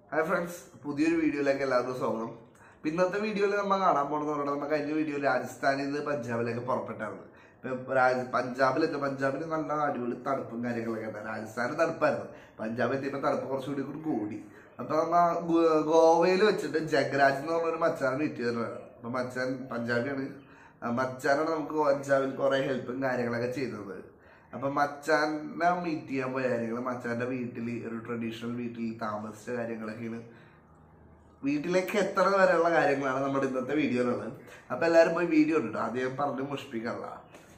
Hi friends പുതിയൊരു വീഡിയോയിലേക്ക് എല്ലാവർക്കും സ്വാഗതം ഇപ്പൊ ഇന്നത്തെ വീഡിയോയിൽ നമ്മൾ കാണാൻ പോണെന്ന് പറഞ്ഞാൽ നമ്മൾ കഴിഞ്ഞ വീഡിയോ രാജസ്ഥാനിൽ നിന്ന് പഞ്ചാബിലേക്ക് പുറപ്പെട്ടായിരുന്നു ഇപ്പൊ രാജ പഞ്ചാബിലെത്തി പഞ്ചാബിൽ നല്ല അടിപൊളി തണുപ്പും കാര്യങ്ങളൊക്കെ ഉണ്ടായിരുന്നു രാജസ്ഥാനിൽ തണുപ്പായിരുന്നു പഞ്ചാബ് എത്തിയപ്പോൾ തണുപ്പ് കുറച്ചുകൂടി കൂടി കൂടി അപ്പൊ നമ്മ ഗോ- ഗോവയിൽ വെച്ചിട്ട് ജഗരാജ് എന്ന് പറഞ്ഞൊരു മച്ചാൻ മീറ്റ് ചെയ്തിട്ടുണ്ടായിരുന്നു അപ്പൊ മച്ചാൻ പഞ്ചാബിയാണ് ആ മച്ചാനാണ് നമുക്ക് പഞ്ചാബിൽ കുറെ ഹെൽപ്പും കാര്യങ്ങളൊക്കെ ചെയ്തത് അപ്പൊ മച്ചാനെ മീറ്റ് ചെയ്യാൻ പോയ കാര്യങ്ങൾ മച്ചാന്റെ വീട്ടിൽ ഒരു ട്രഡീഷണൽ വീട്ടിൽ താമസിച്ച കാര്യങ്ങളൊക്കെയാണ് വീട്ടിലേക്ക് എത്ര വരെയുള്ള കാര്യങ്ങളാണ് നമ്മുടെ ഇന്നത്തെ വീഡിയോയിലുള്ളത് അപ്പൊ എല്ലാരും പോയി വീഡിയോ ഉണ്ട് ആദ്യം പറഞ്ഞ് മുഷിപ്പിക്കാനുള്ള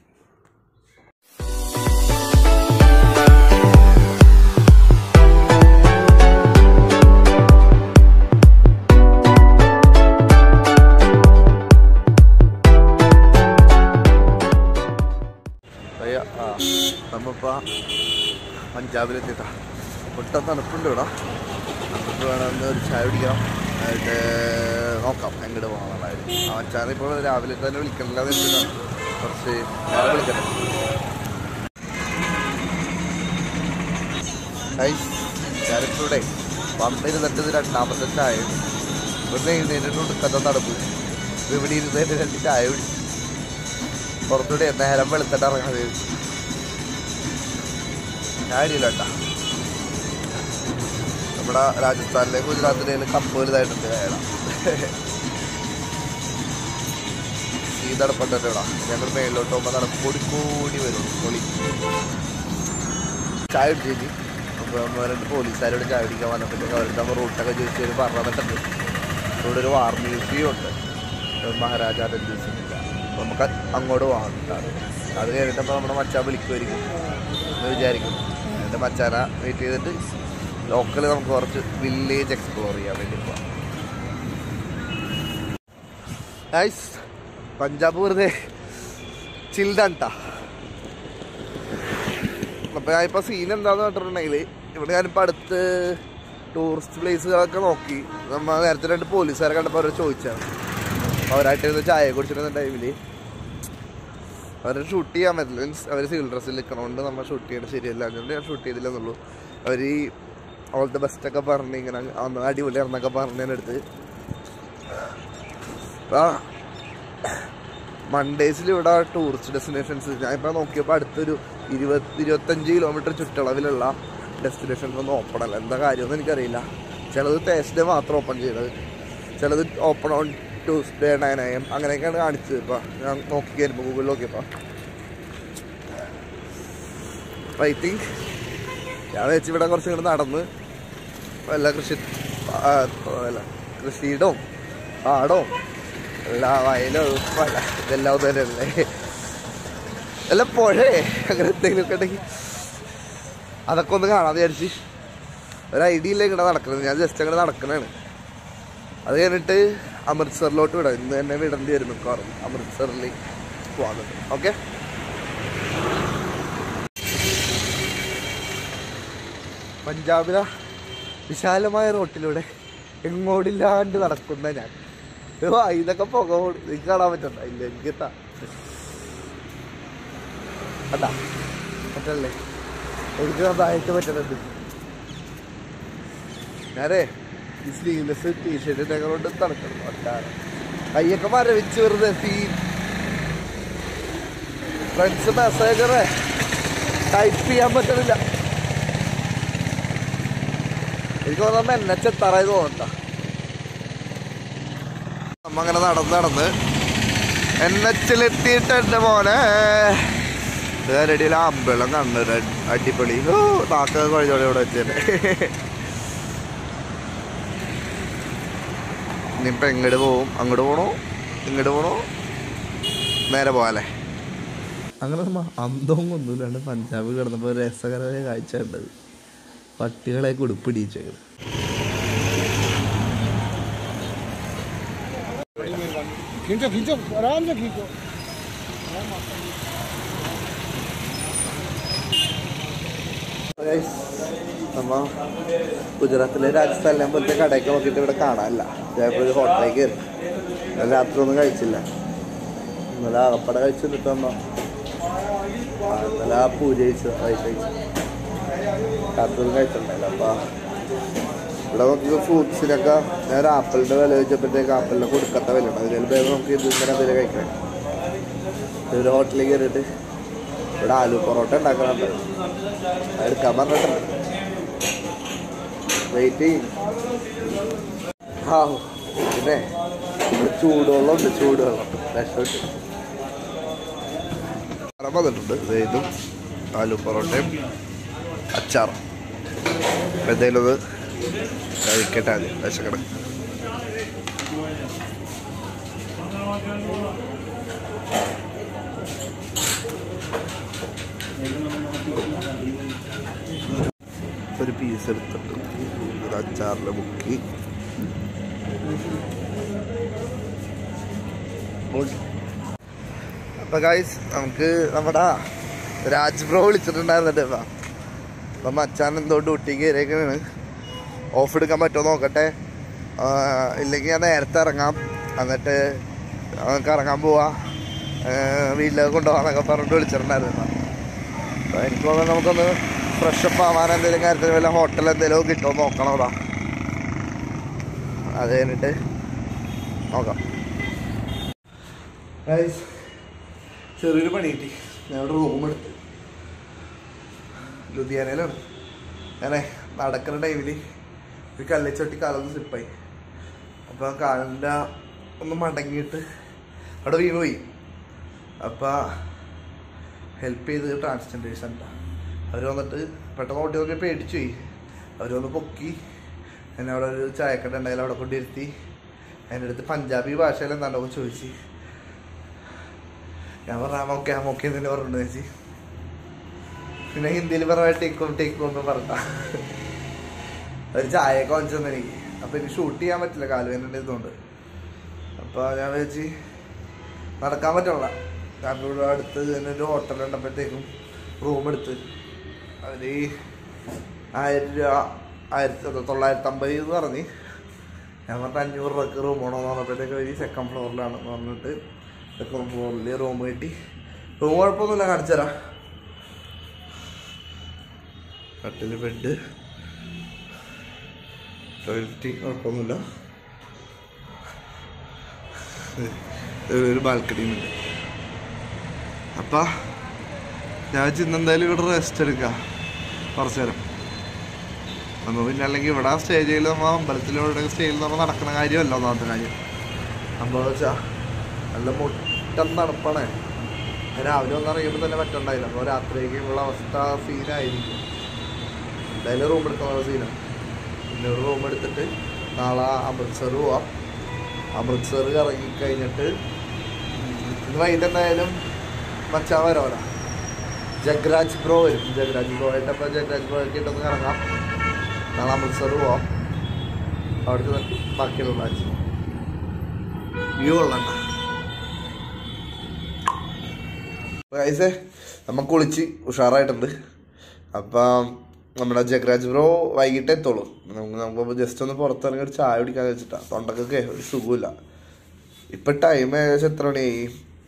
അയ്യ ആ നമ്മപ്പോ പഞ്ചാബിലെത്തിട്ടാ ഒട്ട തണുപ്പുണ്ട് ഇവിടെ നമുക്ക് വേണമെന്ന് ഒരു ചായ കുടിക്കാം എന്നിട്ട് നോക്കാം എങ്ങോട്ട് പോകാനുള്ളതായിരുന്നു ആ മച്ചാനെ ഇപ്പോൾ രാവിലെ തന്നെ വിളിക്കണില്ല വെച്ചിട്ടാണ് കുറച്ച് നേരം വിളിക്കട്ടെ ഗൈസ് ഞാനിപ്പോൾ ഇവിടെ വന്നിരുന്നിട്ട് ഇത് രണ്ടാമത്തെ ചായ ഇവിടുന്ന് എഴുന്നേറ്റിട്ടുണ്ട് കഥ നടപ്പ് ഇവിടെ ഇരുന്നതിന് രണ്ട് ചായ കുടിച്ചു പുറത്തൂടെ നേരം വെളുത്തിട്ട് ഇറങ്ങാതെ ഞാനില്ല കേട്ടാ നമ്മുടെ രാജസ്ഥാനിലെ ഗുജറാത്തിലെ കപ്പ് വലുതായിട്ടുണ്ട് അയാള ഈ തടപ്പുണ്ടല്ലോ ഇവിടെ ഞങ്ങൾ മേളിലോട്ട് പോകുമ്പോൾ നടപ്പ് കൂടി കൂടി വരും പൊളി ചായ കുടിച്ചു അപ്പോൾ നമ്മൾ രണ്ട് പോലീസുകാരോട് ചായ കുടിക്കാൻ വന്നപ്പോഴത്തേക്ക് അവരുടെ നമ്മൾ റൂട്ടൊക്കെ ചോദിച്ചു ഒരു പറഞ്ഞു തന്നിട്ടുണ്ട് ഇവിടെ ഒരു വാർ മ്യൂസിയം ഉണ്ട് മഹാരാജാ മ്യൂസിയം അപ്പോൾ നമുക്ക് അങ്ങോട്ട് പോകാം അത് കഴിഞ്ഞിട്ടപ്പോൾ നമ്മുടെ മച്ചാൻ വിളിക്കുമായിരിക്കും എന്ന് വിചാരിക്കും എന്നിട്ട് മച്ചാന വെയിറ്റ് ചെയ്തിട്ട് ലോക്കൽ നമുക്ക് കുറച്ച് വില്ലേജ് എക്സ്പ്ലോർ ചെയ്യാൻ വേണ്ടി പോവാം ഗൈസ് പഞ്ചാബ് വെറുതെ ചിൽഡാണ്ടാ അപ്പോൾ ഞാൻ ഇപ്പോൾ സീൻ എന്താന്ന് പറഞ്ഞിട്ടുണ്ടെങ്കിൽ ഇവിടെ ഞാനിപ്പോൾ അടുത്ത് ടൂറിസ്റ്റ് പ്ലേസുകളൊക്കെ നോക്കി നമ്മൾ നേരത്തെ രണ്ട് പോലീസുകാരെ കണ്ടപ്പോൾ അവരെ ചോദിച്ചാണ് അവരായിട്ട് ഇരുന്ന് ചായ കുടിച്ചിരുന്ന ടൈമിൽ അവരെ ഷൂട്ട് ചെയ്യാൻ പറ്റില്ല മീൻസ് അവർ സിവിൽ ഡ്രസ്സിൽ നിൽക്കണോണ്ട് നമ്മൾ ഷൂട്ട് ചെയ്യണത് ശരിയല്ല അതുകൊണ്ട് ഞാൻ ഷൂട്ട് ചെയ്തില്ലെന്നുള്ളൂ അവർ ഈ ഓൾ ദ ബെസ്റ്റ് ഒക്കെ പറഞ്ഞ് ഇങ്ങനെ അന്ന് അടിപൊളിയാണെന്നൊക്കെ പറഞ്ഞതിനടുത്ത് ആ മൺഡേസിൽ ഇവിടെ ടൂറിസ്റ്റ് ഡെസ്റ്റിനേഷൻസ് ഞാൻ ഇപ്പോൾ നോക്കിയപ്പോൾ അടുത്തൊരു ഇരുപത് ഇരുപത്തഞ്ച് കിലോമീറ്റർ ചുറ്റളവിലുള്ള ഡെസ്റ്റിനേഷൻസ് ഒന്നും ഓപ്പൺ അല്ല എന്താ കാര്യമൊന്നും എനിക്കറിയില്ല ചിലത് തേസ്ഡേ മാത്രം ഓപ്പൺ ചെയ്തത് ചിലത് open on Tuesday nine A M അങ്ങനെയൊക്കെയാണ് കാണിച്ചത് ഇപ്പോൾ ഞാൻ നോക്കി കഴിഞ്ഞപ്പോൾ ഗൂഗിളിൽ നോക്കിയപ്പോൾ അപ്പോൾ ഐ തിങ്ക് ഞാൻ വെച്ച് ഇവിടെ കുറച്ച് ഇങ്ങോട്ട് നടന്ന് വല്ല കൃഷി ആ, വല്ല കൃഷിയിടവും പാടവും എല്ലാ വയലും വല്ല ഇതെല്ലാം ഒന്ന് തന്നെയല്ലേ അല്ല പുഴേ അങ്ങനെ എന്തെങ്കിലുമൊക്കെ ഉണ്ടെങ്കിൽ അതൊക്കെ ഒന്ന് കാണാൻ വിചാരിച്ച് ഒരു ഐഡിയ ഇല്ല ഇങ്ങനെ നടക്കുന്നത് ഞാൻ ജസ്റ്റ് അങ്ങനെ നടക്കണതാണ് അത് കഴിഞ്ഞിട്ട് അമൃത്സറിലോട്ട് വിടാം ഇന്ന് തന്നെ വിടേണ്ടി വരും മിക്കവാറും അമൃത്സറിൽ പോകാനുണ്ട് ഓക്കെ പഞ്ചാബിലെ വിശാലമായ റോട്ടിലൂടെ എങ്ങോട്ടില്ലാണ്ട് നടക്കുന്ന ഞാൻ ഇത് വാ, ഇതൊക്കെ പുക ഓടും. എനിക്ക് കാണാൻ പറ്റണ്ട ഇല്ല എനിക്ക് എത്താ അതാ പറ്റല്ലേ എനിക്ക് നന്നായിട്ട് പറ്റുന്നുണ്ട് ഞാനേ ഈ സ്ലീവ്ലെസ് ടീഷർട്ടിനെ കൊണ്ട് നടക്കണം ഒട്ടാണ് കയ്യൊക്കെ മരവിച്ച് വെറുതെ തീ ഫ്രണ്ട്സ് മെസ്സേജറെ ടൈപ്പ് ചെയ്യാൻ പറ്റുന്നില്ല എനിക്ക് തോന്നുമ്പോ എന്നെ ചെത്താറായി തോന്നണ്ട നമ്മ അങ്ങനെ നടന്ന് നടന്ന് എൻ എച്ചിലെത്തിയിട്ട് എൻ്റെ മോനെ റെഡിയിൽ അമ്പളം കണ്ണു അടിപൊളി ഓ നാക്ക കുഴച്ചോളി ഇവിടെ വെച്ചേനെ ഇനിയിപ്പോൾ എങ്ങോട്ട് പോവും അങ്ങോട്ട് പോകണോ ഇങ്ങോട്ട് പോകണോ നേരെ പോകാല്ലേ അങ്ങനെ നമ്മ അന്തവും ഒന്നുമില്ലാണ്ട് പഞ്ചാബ് കിടന്നപ്പോൾ രസകരമായ കാഴ്ച കണ്ടത് പട്ടികളെ ഉടുപ്പിടിച്ചത് खींचो खींचो आराम से खींचो നമ്മ ഗുജറാത്തിലെ രാജസ്ഥാനിലെ പോലത്തെ കടയൊക്കെ നോക്കിയിട്ട് ഇവിടെ കാണാനില്ല ജയപ്പൂർ ഒരു ഹോട്ടലിൽ കയറി ഇന്നലെ രാത്രി ഒന്നും കഴിച്ചില്ല ഇന്നലെ ആകപ്പട കഴിച്ചു നിന്നിട്ട് നമ്മ ആ, ഇന്നലെ ആ പൂജ കഴിച്ചു വൈകിട്ട് കഴിച്ചു രാത്രി ഒന്നും കഴിച്ചിട്ടുണ്ടായില്ല അപ്പൊ ഇവിടെ നമുക്ക് ഫ്രൂട്ട്സിനൊക്കെ ഞാൻ ആപ്പിളിൻ്റെ വില വെച്ചപ്പോഴത്തേക്ക് ആപ്പിളിനെ കൊടുക്കാത്ത വില ഉണ്ട് അതിൽ ഭേദം നമുക്ക് ഇത് ഇങ്ങനെ എന്തെങ്കിലും കഴിക്കാം ഒരു ഹോട്ടലിൽ കയറിയിട്ട് ഇവിടെ ആലു പൊറോട്ട ഉണ്ടാക്കാറുണ്ട് അത് എടുക്കാൻ പറഞ്ഞിട്ടുണ്ട് വെയിറ്റ് ചെയ്യും ആ പിന്നെ ഇവിടെ ചൂടുവെള്ളം ഉണ്ട് ചൂടുവെള്ളം രക്ഷപ്പെട്ട് സ്ഥലം വന്നിട്ടുണ്ട് ദേ ഇതും ആലു പൊറോട്ടയും അച്ചാറും അപ്പം എന്തെങ്കിലും ഒന്ന് കഴിക്കട്ടെ ആദ്യം വിശക്കണം ഒരു പീസ് എടുത്തിട്ട് ഒരു അച്ചാറിൽ മുക്കി അപ്പൊ ഗൈസ് നമുക്ക് നമ്മുടെ രാജ് ബ്രോ വിളിച്ചിട്ടുണ്ടായിരുന്നിട്ട് ഇപ്പൊ അപ്പം മച്ചാൻ എന്തോ ഡ്യൂട്ടിക്ക് കയറിയേക്കാണ് ഓഫ് എടുക്കാൻ പറ്റുമോ നോക്കട്ടെ ആ, ഇല്ലെങ്കിൽ ഞാൻ നേരത്തെ ഇറങ്ങാം എന്നിട്ട് നമുക്ക് ഇറങ്ങാൻ പോവാ ആ, വീട്ടിലേക്ക് കൊണ്ടുപോകാന്നൊക്കെ പറഞ്ഞിട്ട് വിളിച്ചിട്ടുണ്ടായിരുന്നു അപ്പോൾ എനിക്ക് തോന്നുന്നു നമുക്കൊന്ന് ഫ്രഷപ്പ് ആവാൻ എന്തെങ്കിലും കാര്യത്തിൽ വല്ല ഹോട്ടൽ എന്തെങ്കിലും കിട്ടുമോ നോക്കണം അതാ അത് കഴിഞ്ഞിട്ട് നോക്കാം ചെറിയൊരു പണി കിട്ടി ഞാൻ ഇവിടെ റൂം എടുത്ത് ലുധിയാനയിലാണ് ഞാനേ നടക്കുന്ന ടൈമിൽ ഒരു കല്ലിച്ചൊട്ടി കാലൊന്ന് സ്ലിപ്പായി അപ്പോൾ കാലിൻ്റെ ഒന്ന് മടങ്ങിയിട്ട് അവിടെ വീണ് പോയി അപ്പോൾ ഹെൽപ്പ് ചെയ്ത് ട്രാൻസ്ജെൻഡേഴ്സ് അവർ വന്നിട്ട് പെട്ടെന്ന് ഓട്ടി നോക്കി പേടിച്ചു പോയി അവർ വന്ന് പൊക്കി എന്നെ അവിടെ ഒരു ചായക്കട ഉണ്ടായാലും അവിടെ കൊണ്ടിരുത്തി എൻ്റെ അടുത്ത് പഞ്ചാബി ഭാഷയിൽ എന്താണ്ടോ ചോദിച്ചു ഞാൻ പറഞ്ഞ മോക്കെ മോക്കെ തന്നെ പറഞ്ഞു ചേച്ചി പിന്നെ ഹിന്ദിയിൽ പറഞ്ഞ ടേക്കും ടേക്കും എന്ന് പറഞ്ഞ ഒരു ചായയൊക്കെ വാങ്ങിച്ചു തന്നെ എനിക്ക് അപ്പൊ എനിക്ക് ഷൂട്ട് ചെയ്യാൻ പറ്റില്ല കാലുവേദന ഇതുകൊണ്ട് അപ്പൊ ഞാൻ വെച്ച് നടക്കാൻ പറ്റുള്ള കാരണം ഇവിടെ അടുത്ത് തന്നെ ഒരു ഹോട്ടൽ ഉണ്ടപ്പോഴത്തേക്കും റൂം എടുത്ത് അതിന് ആയിരം രൂപ ആയിരത്തി തൊള്ളായിരത്തി അമ്പത് എന്ന് പറഞ്ഞ് ഞാൻ പറഞ്ഞ അഞ്ഞൂറ് രൂപക്ക് റൂം വേണമെന്ന് പറഞ്ഞപ്പോഴത്തേക്ക് ഒരു സെക്കൻഡ് ഫ്ലോറിലാണെന്ന് പറഞ്ഞിട്ട് സെക്കൻഡ് ഫ്ലോറിൽ റൂം കിട്ടി റൂം കുഴപ്പമൊന്നുമില്ല കാണിച്ചു തരാം കട്ടിൽ ബെഡ് ടോയ്ലറ്റ് കുഴപ്പമൊന്നുമില്ല ഒരു ബാൽക്കണിയും ഉണ്ട് അപ്പം ഞാൻ ഇന്ന് എന്തായാലും ഇവിടെ റെസ്റ്റ് എടുക്കാം കുറച്ച് നേരം അന്ന് പിന്നെ അല്ലെങ്കിൽ ഇവിടെ സ്റ്റേ ചെയ്യൽ നമ്മൾ അമ്പലത്തിലൂടെ സ്റ്റേ ചെയ്യൽ നമ്മൾ നടക്കുന്ന കാര്യമല്ല ഒന്നാമത്തെ കാര്യം സംഭവം വെച്ചാൽ നല്ല മുട്ടൻ തണുപ്പാണ് രാവിലെ ഒന്ന് ഇറങ്ങിയപ്പോൾ തന്നെ പറ്റണ്ടായില്ല അപ്പോൾ രാത്രിയേക്കുള്ള അവസ്ഥ സീനായിരിക്കും എന്തായാലും റൂം എടുക്കുന്ന സീനാണ് പിന്നെ ഒരു റൂം എടുത്തിട്ട് നാളെ അമൃത്സർ പോവാം അമൃത്സർ ഇറങ്ങി കഴിഞ്ഞിട്ട് ഇന്ന് വൈകിട്ട് എന്തായാലും മച്ചാൻ വരോല ജഗ്രാജ് ബ്രോ വരും ജഗ്രാജ് ബ്രോ ആയിട്ട് അപ്പോൾ ജഗ്രാജ് ബ്രോ ഒക്കെ ഇട്ടൊന്ന് ഇറങ്ങാം നാളെ അമൃത്സർ പോവാം അവിടുത്തെ ബാക്കിയുള്ള മാച്ച് വ്യൂ കൊള്ളണ്ട ഗൈസേ നമ്മ കുളിച്ച് ഉഷാറായിട്ടുണ്ട് അപ്പം നമ്മുടെ ജഗരാജ് ബ്രോ വൈകിട്ട് എത്തുള്ളൂ നമുക്ക് നമുക്ക് ജസ്റ്റ് ഒന്ന് പുറത്തിറങ്ങി ഒരു ചായ കുടിക്കാന്ന് വെച്ചിട്ടാ തൊണ്ടക്കൊക്കെ ഒരു സുഖമില്ല ഇപ്പം ടൈം ഏകദേശം എത്ര മണിയായി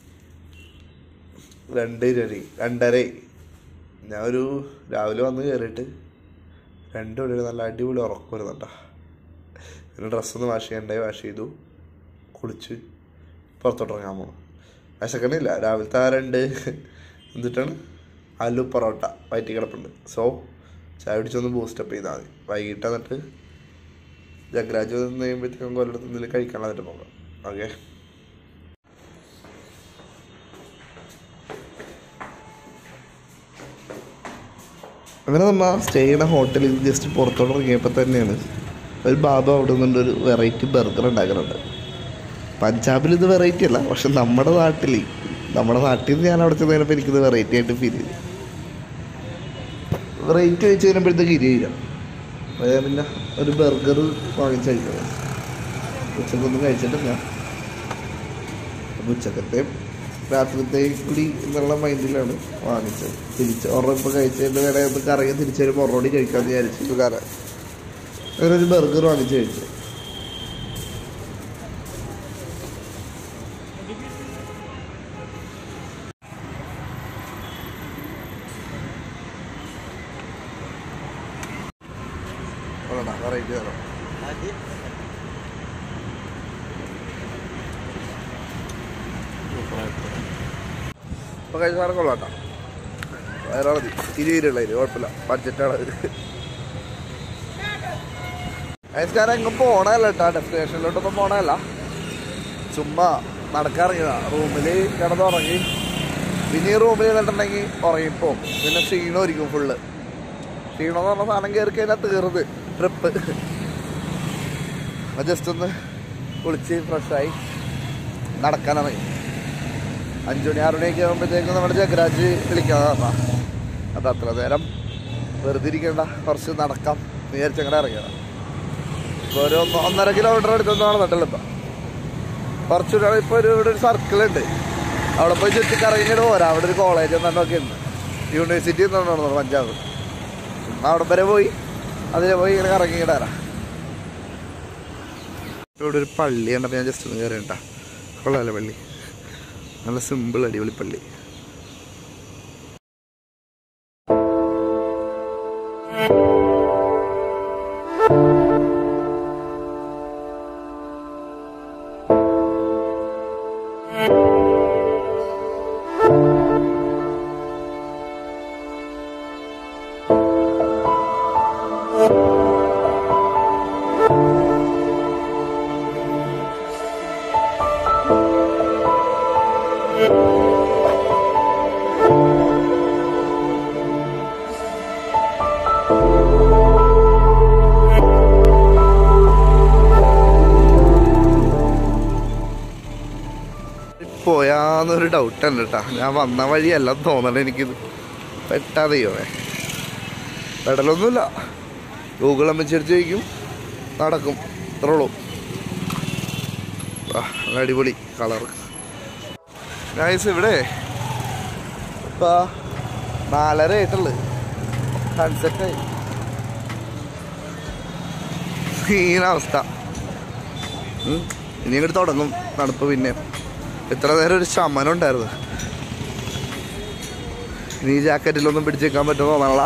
രണ്ട് ഇരുപത് രണ്ടര ഞാൻ ഒരു രാവിലെ വന്ന് കയറിയിട്ട് രണ്ട് മണി വരെ നല്ല അടിപൊളി ഉറക്കം വരുന്നുണ്ടാ പിന്നെ ഡ്രസ്സൊന്ന് വാഷ് ചെയ്യണ്ടേ വാഷ് ചെയ്തു കുളിച്ച് പുറത്തോട്ട് ഇറങ്ങാൻ പോകണം വിശക്കണില്ല രാവിലത്തെ ആ രണ്ട് എന്നിട്ടാണ് ആലു പൊറോട്ട വയറ്റി കിടപ്പുണ്ട് സോ ചായ പിടിച്ചൊന്ന് ബൂസ്റ്റപ്പ് ചെയ്താൽ മതി വൈകിട്ട് എന്നിട്ട് ജഗ്രാജ് വന്ന് കഴിയുമ്പോഴത്തേക്കും കൊല്ലത്ത് എന്തെങ്കിലും കഴിക്കാൻ എന്നിട്ട് പോകാം ഓക്കെ അങ്ങനെ നമ്മ സ്റ്റേ ചെയ്യുന്ന ഹോട്ടലിൽ ജസ്റ്റ് പുറത്തോട്ട് ഇറങ്ങിയപ്പോൾ തന്നെയാണ് ഒരു ബാബ അവിടെ നിന്നുണ്ട് ഒരു വെറൈറ്റി ബർഗർ ഉണ്ടാക്കുന്നുണ്ട് പഞ്ചാബിൽ ഇത് വെറൈറ്റി അല്ല പക്ഷെ നമ്മുടെ നാട്ടിൽ നമ്മുടെ നാട്ടിൽ നിന്ന് ഞാൻ അവിടെ ചെന്ന് കഴിഞ്ഞപ്പോൾ എനിക്കിത് വെറൈറ്റി ആയിട്ട് ഫീൽ ചെയ്തു വെറൈറ്റി വെച്ച് കഴിഞ്ഞപ്പോഴത്തേക്ക് ഇരിയില്ല അപ്പോൾ ഞാൻ പിന്നെ ഒരു ബർഗർ വാങ്ങിച്ച് കഴിക്കണം ഉച്ചക്കൊന്നും കഴിച്ചിട്ടില്ല അപ്പോൾ ഉച്ചക്കത്തെയും രാത്രിത്തെയും കൂടി എന്നുള്ള മൈൻഡിലാണ് വാങ്ങിച്ചത് തിരിച്ച് ഒരെണ്ണം ഇപ്പോൾ കഴിച്ചതിൻ്റെ വേറെ ഒന്ന് കറങ്ങി തിരിച്ച് വരുമ്പോൾ ഒറോടി കഴിക്കാമെന്ന് വിചാരിച്ചു കാരണം അങ്ങനെ ഒരു ബർഗർ വാങ്ങിച്ച് കഴിച്ചു വെറൈറ്റി തരാം ഇപ്പൊ കഴിഞ്ഞ സാധനം കൊള്ളാട്ടോ വയറാ മതി ഇരുപത് രൂപ കുഴപ്പമില്ല ബഡ്ജറ്റാണ് അത് അയസ്കാരം എങ്ങും പോണല്ല കേട്ടോ ഡെസ്റ്റിനേഷനിലോട്ടൊന്നും പോണല്ല ചുമ്മാ നടക്കാറിയതാ റൂമിൽ കിടന്നുറങ്ങി പിന്നെ ഈ റൂമിൽ ഇരുന്നിട്ടുണ്ടെങ്കിൽ ഉറങ്ങിപ്പോവും പിന്നെ ക്ഷീണമായിരിക്കും ഫുള്ള് ക്ഷീണം എന്ന് പറഞ്ഞ സാധനം കയറി കഴിഞ്ഞാൽ തീർന്ന് ട്രിപ്പ് ജസ്റ്റ് ഒന്ന് കുളിച്ച് ഫ്രഷായി നടക്കാനിറങ്ങി അഞ്ചു മണി ആറു മണിയൊക്കെ ആകുമ്പോഴത്തേക്കും നമ്മുടെ ജഗരാജ് വിളിക്കാതെ പറഞ്ഞ അത് അത്ര നേരം വെറുതെ ഇരിക്കേണ്ട കുറച്ച് നടക്കാം എന്ന് വിചാരിച്ചങ്ങനെ ഇറങ്ങിയതാണ് ഇപ്പോൾ ഒരു ഒന്ന് ഒന്നര കിലോമീറ്റർ അടുത്തൊന്നും നടന്നിട്ടുള്ളൂ ഇപ്പം കുറച്ചുകൂടെ ഇപ്പോൾ ഒരു ഇവിടെ ഒരു സർക്കിൾ ഉണ്ട് അവിടെ പോയി ചുറ്റി കറങ്ങിയിട്ട് പോരാ അവിടെ ഒരു കോളേജ് എന്നൊക്കെ ഉണ്ട് യൂണിവേഴ്സിറ്റി എന്നാണ് പഞ്ചാബ് ചുമ്മാ അവിടെ വരെ പോയി അതിലെ പോയി ഇങ്ങനെ കറങ്ങിയിട്ട് വരാം ഇവിടെ ഒരു പള്ളി കണ്ടപ്പോൾ ഞാൻ ജസ്റ്റ് ഒന്ന് കയറി കേട്ടാ കൊള്ളാമല്ലേ പള്ളി നല്ല സിമ്പിൾ അടിപൊളി പള്ളി പോയാന്നൊരു ഡൗട്ട് ഉണ്ട് കേട്ടാ ഞാൻ വന്ന വഴിയല്ല തോന്നണ എനിക്കിത് പെട്ടാതെയോവേ പെടലൊന്നുമില്ല ഗൂഗിൾ അമ്മച്ചടിച്ച് ചോദിക്കും നടക്കും ഇത്രയുള്ളൂ ആ, നല്ല അടിപൊളി കളർ നൈസ് ഇവിടെ ഇപ്പൊ നാലര ആയിട്ടുള്ളു സൺസെറ്റായി സീനവസ്ഥ ഉം. ഇനി ഇങ്ങോട്ട് തുടങ്ങും തണുപ്പ് പിന്നെ ഇത്ര നേരം ഒരു ശമനം ഉണ്ടായിരുന്നു ഇനി ഈ ജാക്കറ്റിലൊന്നും പിടിച്ചേക്കാൻ പറ്റുമോ തോന്നണ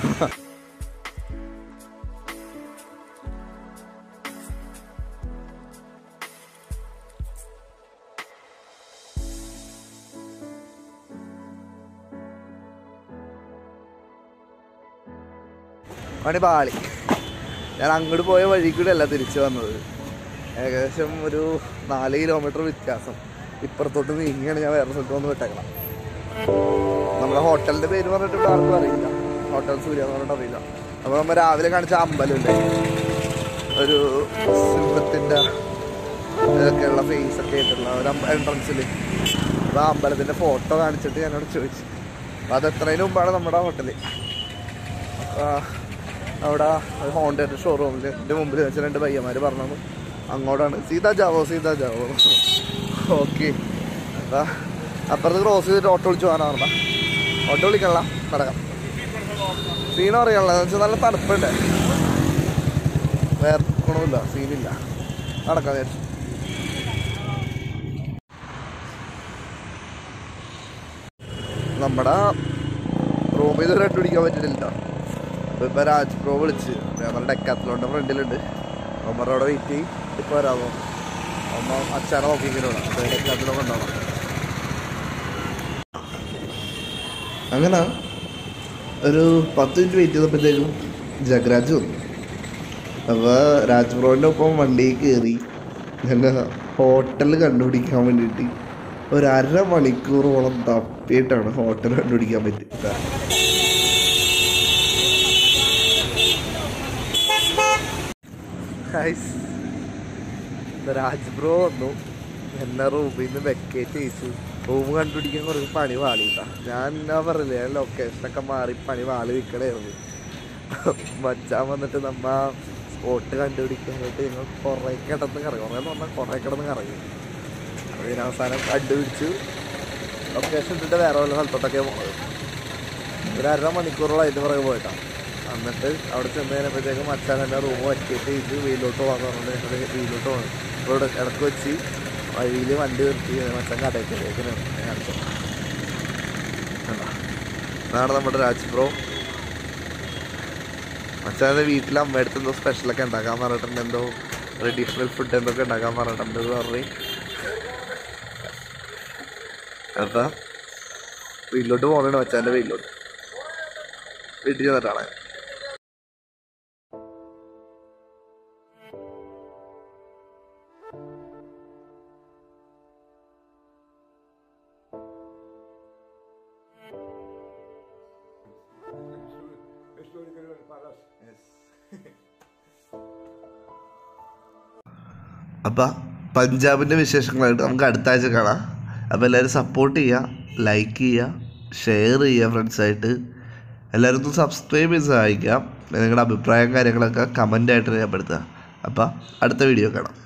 പണി പാളി ഞാൻ അങ്ങോട്ട് പോയ വഴി കൂടെ അല്ല തിരിച്ചു വന്നത് ഏകദേശം ഒരു നാല് കിലോമീറ്റർ വ്യത്യാസം ഇപ്പുറത്തോട്ട് നീങ്ങിയാണ് ഞാൻ വേറെ സ്ഥലത്ത് വന്ന് വിട്ടേക്കണം നമ്മുടെ ഹോട്ടലിന്റെ പേര് പറഞ്ഞിട്ട് ഇവിടെ ആർക്കും അറിയില്ല ഹോട്ടൽ സൂര്യ എന്ന് പറഞ്ഞിട്ട് അറിയില്ല അപ്പൊ നമ്മ രാവിലെ കാണിച്ച അമ്പലമില്ലേ ഒരു സിംഹത്തിന്റെ ഇതൊക്കെയുള്ള ഫേസ് ഒക്കെ ആയിട്ടുള്ള ഒരു എൻട്രൻസിൽ അപ്പൊ ആ അമ്പലത്തിന്റെ ഫോട്ടോ കാണിച്ചിട്ട് ഞാനോട് ചോദിച്ചു അപ്പൊ അത് എത്രയും മുമ്പാണ് നമ്മുടെ ഹോട്ടല് ആ, അവിടെ ഹോണ്ടയുടെ ഷോറൂമിൽ എൻ്റെ മുമ്പിൽ വെച്ച രണ്ട് പയ്യന്മാർ പറഞ്ഞത് അങ്ങോട്ടാണ് സീതാ ജാവോ സീതാ ജാവോ ഓക്കെ അതാ അപ്പുറത്ത് ക്രോസ് ചെയ്തിട്ട് ഓട്ടോ വിളിച്ച് പോകാനാ പറഞ്ഞ ഓട്ടോ വിളിക്കണല്ല നടക്കാം സീനും അറിയാനുള്ള എന്ന് വെച്ചാൽ നല്ല തണുപ്പുണ്ട് വേറെ ഗുണമില്ല സീനില്ല നടക്കാം വിചാരിച്ചു നമ്മുടെ റൂമിൽ ഇതുവരെ ഇട്ട് പിടിക്കാൻ പറ്റിയിട്ടില്ല അപ്പൊ ഇപ്പൊ രാജ് പ്രോ വിളിച്ച് ഞങ്ങളുടെ ഡെക്കാത്തിലോണ്ട് ഫ്രണ്ടിലുണ്ട് അമ്മ അവിടെ വെയിറ്റ് ചെയ്യും ഇപ്പൊ വരാമോ അമ്മ അച്ഛനെ നോക്കിക്കലാണ് അപ്പൊ ഡെക്കാത്തിലൊക്കെ ഉണ്ടാവണം അങ്ങനെ ഒരു പത്ത് മിനിറ്റ് വെയിറ്റ് ചെയ്തപ്പോഴത്തേക്കും ജഗരാജ് വന്നു അപ്പോൾ രാജ് ബ്രോൻ്റെ ഒപ്പം വണ്ടിയിൽ കയറി ഞങ്ങൾ ഹോട്ടൽ കണ്ടുപിടിക്കാൻ വേണ്ടിയിട്ട് ഒരു അര മണിക്കൂറോളം തപ്പിയിട്ടാണ് ഹോട്ടൽ കണ്ടുപിടിക്കാൻ പറ്റിയത് ഗൈസ് രാജ് ബ്രോ വന്നു എന്നെ റൂമിൽ നിന്ന് വെക്കേറ്റ് ചെയ്യിച്ചു റൂം കണ്ടുപിടിക്കാൻ കുറച്ച് പണി വാളിട്ടാ ഞാൻ എന്നാ പറയില്ലേ ഞാൻ ലൊക്കേഷനൊക്കെ മാറി പണി വാളി നിൽക്കണായിരുന്നു മച്ചാൻ വന്നിട്ട് നമ്മ സ്പോട്ട് കണ്ടുപിടിക്കാനായിട്ട് ഞങ്ങൾ കുറേ കിടന്ന് കറങ്ങി കുറേ എന്ന് പറഞ്ഞാൽ കുറേ കിടന്ന് കറങ്ങി അതിന് അവസാനം കണ്ടുപിടിച്ചു ലൊക്കേഷൻ ഇട്ടിട്ട് വേറെ വല്ല സ്ഥലത്തോട്ടൊക്കെ പോയത് ഒരു അര മണിക്കൂറോളം അതിൻ്റെ പുറകെ പോയിട്ടാണ് എന്നിട്ട് അവിടെ ചെന്ന് കഴിഞ്ഞപ്പോഴത്തേക്കും മച്ചാൻ എൻ്റെ റൂം വറ്റിയിട്ട് ചെയ്ത് വീട്ടിലോട്ട് പോകാൻ പറഞ്ഞിട്ട് ഞങ്ങൾ വീട്ടിലോട്ട് പോകുന്നു അപ്പോൾ ഇവിടെ ഇടക്ക് വെച്ച് വഴിയിൽ വണ്ടി നിർത്തി മച്ചാൻ കടയ്ക്ക് കാണിച്ചു കണ്ടോ? ഇതാണ് നമ്മുടെ രാജ് ബ്രോ മച്ചാൻ്റെ വീട്ടിൽ അമ്മയടുത്ത് എന്തോ സ്പെഷ്യലൊക്കെ ഉണ്ടാക്കാൻ പറഞ്ഞിട്ടുണ്ട് എന്തോ ട്രഡീഷണൽ ഫുഡ് എന്തൊക്കെ ഉണ്ടാക്കാൻ പറഞ്ഞിട്ടുണ്ട് എന്ന് പറഞ്ഞു അപ്പൊ വീട്ടിലോട്ട് പോകണുണ്ട് മച്ചാൻ്റെ വീട്ടിലോട്ട് വീട്ടിൽ ചെന്നിട്ടാണ് അപ്പം പഞ്ചാബിൻ്റെ വിശേഷങ്ങളായിട്ട് നമുക്ക് അടുത്ത ആഴ്ച കാണാം അപ്പോൾ എല്ലാവരും സപ്പോർട്ട് ചെയ്യുക ലൈക്ക് ചെയ്യുക ഷെയർ ചെയ്യുക ഫ്രണ്ട്സായിട്ട് എല്ലാവരും ഒന്ന് സബ്സ്ക്രൈബ് ചെയ്ത് സഹായിക്കാം നിങ്ങളുടെ അഭിപ്രായം കാര്യങ്ങളൊക്കെ കമൻ്റായിട്ട് രേഖപ്പെടുത്തുക അപ്പോൾ അടുത്ത വീഡിയോ കാണാം